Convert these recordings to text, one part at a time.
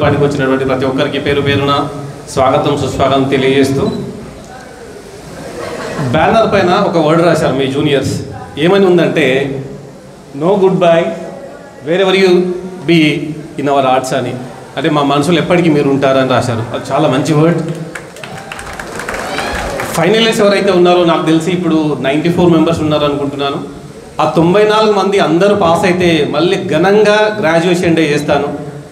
పాటికి వచ్చినటువంటి ప్రతి ఒక్కరికి పేరు పేరున స్వాగతం సుస్వాగతం తెలియజేస్తూ బ్యానర్ పైన ఒక వర్డ్ రాశారు మీ జూనియర్స్ ఏమని ఉందంటే no goodbye wherever you be in our hearts అని అంటే మా మనసులో ఎప్పటికీ మీరు ఉంటారని రాశారు అది చాలా మంచి వర్డ్ ఫైనలిస్ట్ ఎవరైతే ఉన్నారో నాకు తెలిసి ఇప్పుడు నైంటీ ఫోర్ మెంబర్స్ ఉన్నారు అనుకుంటున్నాను ఆ తొంభై నాలుగు మంది అందరూ పాస్ అయితే మళ్ళీ ఘనంగా గ్రాడ్యుయేషన్ డే చేస్తాను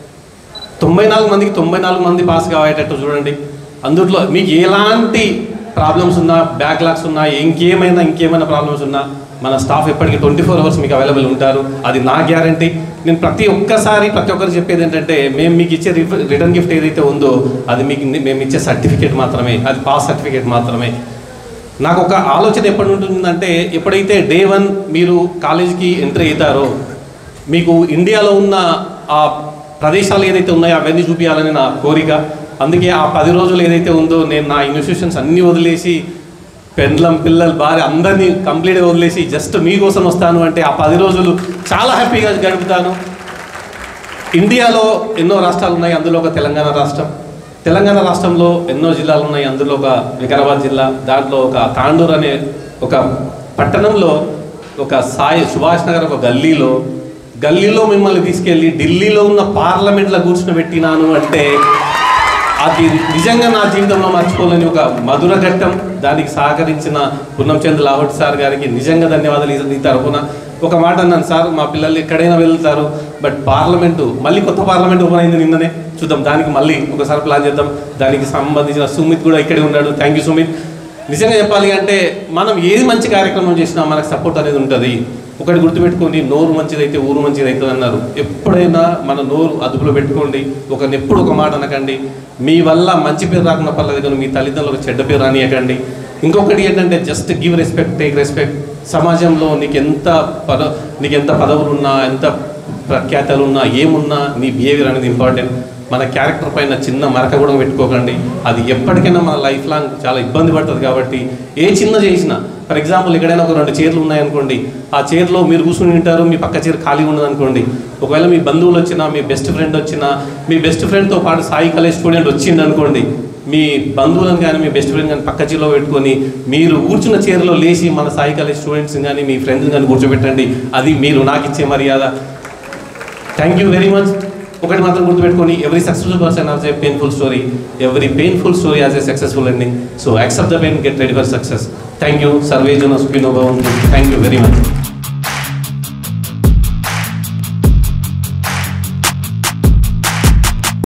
తొంభై నాలుగు మందికి తొంభై నాలుగు మంది పాస్ కావేటట్టు చూడండి అందుట్లో మీకు ఎలాంటి ప్రాబ్లమ్స్ ఉన్నా బ్యాక్లాగ్స్ ఉన్నా ఇంకేమైనా ఇంకేమైనా ప్రాబ్లమ్స్ ఉన్నా మన స్టాఫ్ ఎప్పటికీ ట్వంటీ ఫోర్ అవర్స్ మీకు అవైలబుల్ ఉంటారు అది నా గ్యారంటీ నేను ప్రతి ఒక్కసారి ప్రతి ఒక్కరు చెప్పేది ఏంటంటే మేము మీకు ఇచ్చే రిటర్న్ గిఫ్ట్ ఏదైతే ఉందో అది మీకు మేము ఇచ్చే సర్టిఫికేట్ మాత్రమే అది పాస్ సర్టిఫికేట్ మాత్రమే నాకు ఒక ఆలోచన ఎప్పటి ఉంటుందంటే ఎప్పుడైతే డే వన్ మీరు కాలేజీకి ఎంటర్ అవుతారో మీకు ఇండియాలో ఉన్న ఆ ప్రదేశాలు ఏదైతే ఉన్నాయో అవన్నీ చూపించాలని నా కోరిక అందుకే ఆ పది రోజులు ఏదైతే ఉందో నేను నా ఇన్స్టిట్యూషన్స్ అన్నీ వదిలేసి పెండ్లం పిల్లలు భార్య అందరినీ కంప్లీట్గా వదిలేసి జస్ట్ మీకోసం వస్తాను అంటే ఆ పది రోజులు చాలా హ్యాపీగా గడుపుతాను ఇండియాలో ఎన్నో రాష్ట్రాలు ఉన్నాయి అందులో ఒక తెలంగాణ రాష్ట్రం తెలంగాణ రాష్ట్రంలో ఎన్నో జిల్లాలు ఉన్నాయి అందులో ఒక వికారాబాద్ జిల్లా దాంట్లో ఒక తాండూర్ అనే ఒక పట్టణంలో ఒక సాయి సుభాష్ నగర్ ఒక గల్లీలో గల్లీలో మిమ్మల్ని తీసుకెళ్ళి ఢిల్లీలో ఉన్న పార్లమెంట్లో కూర్చుని పెట్టినాను అంటే అది నిజంగా నా జీవితంలో మర్చిపోలేని ఒక మధుర ఘట్టం దానికి సహకరించిన పున్నంచంద్ర లావట్ సార్ గారికి నిజంగా ధన్యవాదాలు ఈ- ఈ తరఫున ఒక మాట అన్నాను సార్ మా పిల్లలు ఎక్కడైనా వెళ్తారు బట్ పార్లమెంటు మళ్ళీ కొత్త పార్లమెంట్ ఓపెన్ అయింది నిన్ననే చూద్దాం దానికి మళ్ళీ ఒకసారి ప్లాన్ చేద్దాం దానికి సంబంధించిన సుమిత్ కూడా ఇక్కడే ఉన్నాడు థ్యాంక్ యూ సుమిత్ నిజంగా చెప్పాలి అంటే మనం ఏది మంచి కార్యక్రమం చేసినా మనకు సపోర్ట్ అనేది ఉంటుంది ఒకటి గుర్తుపెట్టుకోండి నోరు మంచిదైతే ఊరు మంచిదైతుంది అన్నారు ఎప్పుడైనా మన నోరు అదుపులో పెట్టుకోండి ఒకరిని ఎప్పుడు ఒక మాట అనకండి మీ వల్ల మంచి పేరు రాకుండా పర్లేదు కానీ మీ తల్లిదండ్రులకు చెడ్డ పేరు రానియకండి ఇంకొకటి ఏంటంటే just give respect take respect సమాజంలో నీకు ఎంత పద నీకు ఎంత పదవులు ఉన్నా ఎంత ప్రఖ్యాతలు ఉన్నా ఏమున్నా నీ బిహేవియర్ అనేది ఇంపార్టెంట్ మన క్యారెక్టర్ పైన చిన్న మరక కూడా పెట్టుకోకండి అది ఎప్పటికైనా మన లైఫ్ లాంగ్ చాలా ఇబ్బంది పడుతుంది కాబట్టి ఏ చిన్న చేసినా ఫర్ ఎగ్జాంపుల్ ఎక్కడైనా ఒక రెండు చైర్లు ఉన్నాయనుకోండి ఆ చైర్లో మీరు కూర్చుని ఉంటారు మీ పక్క చైర్ ఖాళీ ఉండదు అనుకోండి ఒకవేళ మీ బంధువులు వచ్చినా మీ బెస్ట్ ఫ్రెండ్ వచ్చినా మీ బెస్ట్ ఫ్రెండ్తో పాటు సాయి కాలేజ్ స్టూడెంట్ వచ్చింది అనుకోండి మీ బంధువులను కానీ మీ బెస్ట్ ఫ్రెండ్ కానీ పక్క చీరలో పెట్టుకొని మీరు కూర్చున్న చైర్లో లేచి మన సాయి కాలేజ్ స్టూడెంట్స్ కానీ మీ ఫ్రెండ్స్ కానీ కూర్చోబెట్టండి అది మీరు నాకు ఇచ్చే మర్యాద థ్యాంక్ యూ వెరీ మచ్ ఒకటి మాత్రం గుర్తుపెట్టుకొని every successful person has a painful story every painful story has a successful ending so accept the pain get ready for success thank you సర్వే జన సుఖినో భవంతు థ్యాంక్ యూ వెరీ మచ్